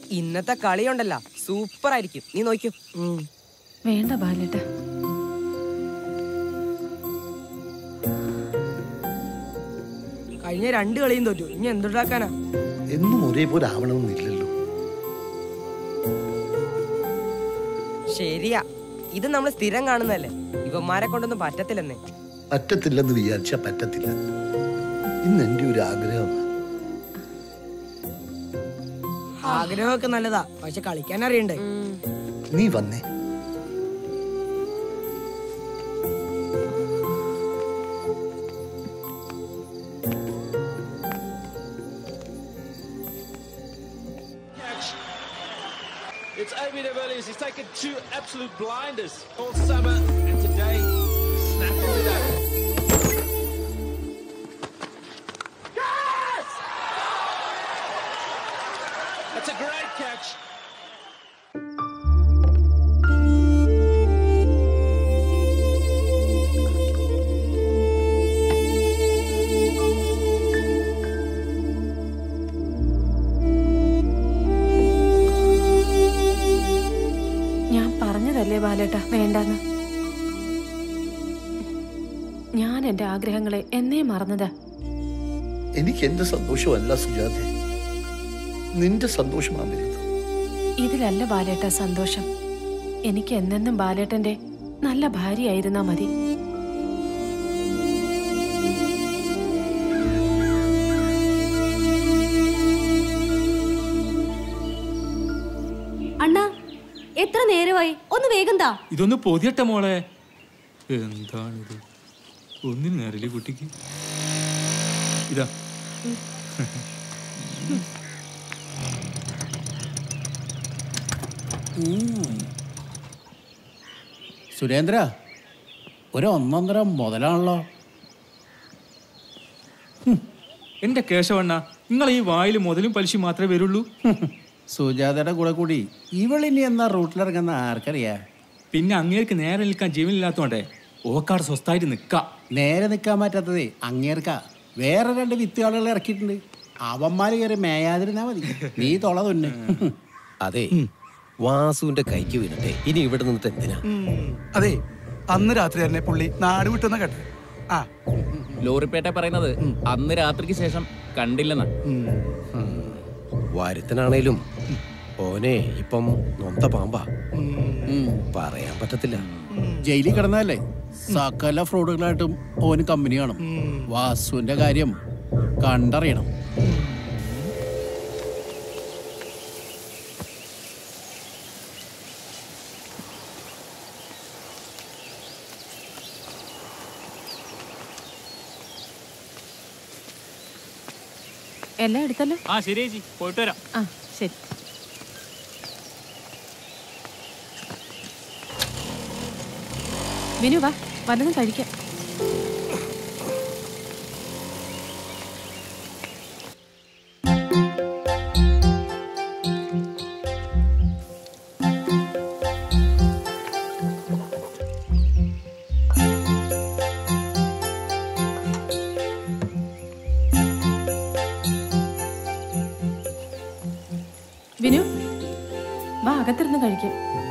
ഇന്നത്തെ കളിയുണ്ടല്ലോ സൂപ്പർ ആയിരിക്കും നീ നോക്കൂ വേണ്ട ബാലേട്ട കഴിഞ്ഞ രണ്ട് കളിയും തോറ്റു ഇനി എന്തുണ്ടാക്കാനാ എന്നും ഒരേപോലെ ആവണമെന്നില്ലല്ലോ ശരിയാ ഇത് നമ്മൾ സ്ഥിരം കാണുന്നതല്ലേ ഇവന്മാരെ കൊണ്ടൊന്നും പറ്റത്തില്ലെന്നേ പറ്റത്തില്ലെന്ന് വിചാരിച്ചാ പറ്റത്തില്ല ഇന്ന് എന്റെ ഒരു ആഗ്രഹമാണ് ആഗ്രഹമൊക്കെ നല്ലതാ പക്ഷെ കളിക്കാൻ അറിയണ്ടേ നീ വന്നേ It's Amy de Villiers. He's taken two absolute blinders all summer, and today snapping it up. Yes! That's a great catch. ഞാൻ പറഞ്ഞതല്ലേ ബാലേട്ട വേണ്ടാന്ന് ഞാൻ എന്റെ ആഗ്രഹങ്ങളെ എന്നേ മറന്നതാ എനിക്ക് എന്റെ സന്തോഷമല്ല സുജാതെ നിന്റെ സന്തോഷമാണ് വലുത് ഇതിലല്ല ബാലേട്ട സന്തോഷം എനിക്ക് എന്നെന്നും ബാലേട്ടന്റെ നല്ല ഭാര്യയായിരുന്നാ മതി അണ്ണാ എത്ര നേരമായി ഒന്ന് വേഗം താ ഇതൊന്ന് പൊതിയട്ടെ മോളെ എന്താണിത് ഒന്നിനും നേരില്ലേ കുട്ടിക്ക് ഇതാ സുരേന്ദ്ര ഒരു ഒന്നൊന്നര മുതലാണല്ലോ എന്റെ കേശവണ്ണ നിങ്ങൾ ഈ വായിൽ മുതലും പലിശ മാത്രമേ വരുള്ളൂ സുജാതയുടെ കൂടെ കൂടി ഇവളിനി എന്നാ റൂട്ടിലിറങ്ങുന്ന ആർക്കറിയാ പിന്നെ അങ്ങേർക്ക് നേരെ നിൽക്കാൻ ജീവനില്ലാത്തോണ്ടേ ഓക്കാട് സ്വസ്ഥായിട്ട് നിക്കാം നേരെ നിൽക്കാൻ പറ്റാത്തതേ അങ്ങേർക്ക വേറെ രണ്ട് വിത്തുകാളുകൾ ഇറക്കിയിട്ടുണ്ട് അവന്മാര് കയറി മേയാതിരുന്നാ മതി നീ തൊള തുന്നെ അതെ വാസുവിന്റെ കൈക്ക് വീണട്ടെ ഇനി ഇവിടെ നിന്നിട്ട് എന്തിനാ അതെ അന്ന് രാത്രി തന്നെ പുള്ളി നാട് വിട്ടെന്ന കേട്ടെ ആ ലോറിപ്പേട്ട പറയുന്നത് അന്ന് രാത്രിക്ക് ശേഷം കണ്ടില്ലെന്നാ വരുത്തനാണേലും ഓനെ ഇപ്പം നൊന്ത പാമ്പാ പറയാൻ പറ്റത്തില്ല ജയിലിൽ കിടന്നതല്ലേ സകല ഫ്രോഡുകളായിട്ടും ഓന് കമ്പനി കാണും വാസുവിന്റെ കാര്യം കണ്ടറിയണം എല്ലാം എടുത്തല്ലോ ആ ശരി ചേച്ചി പോയിട്ട് വരാം ആ ശരി വിനു വാ വല്ലതും കഴിക്കാം വിനു വാ അകത്തിരുന്ന് കഴിക്കാം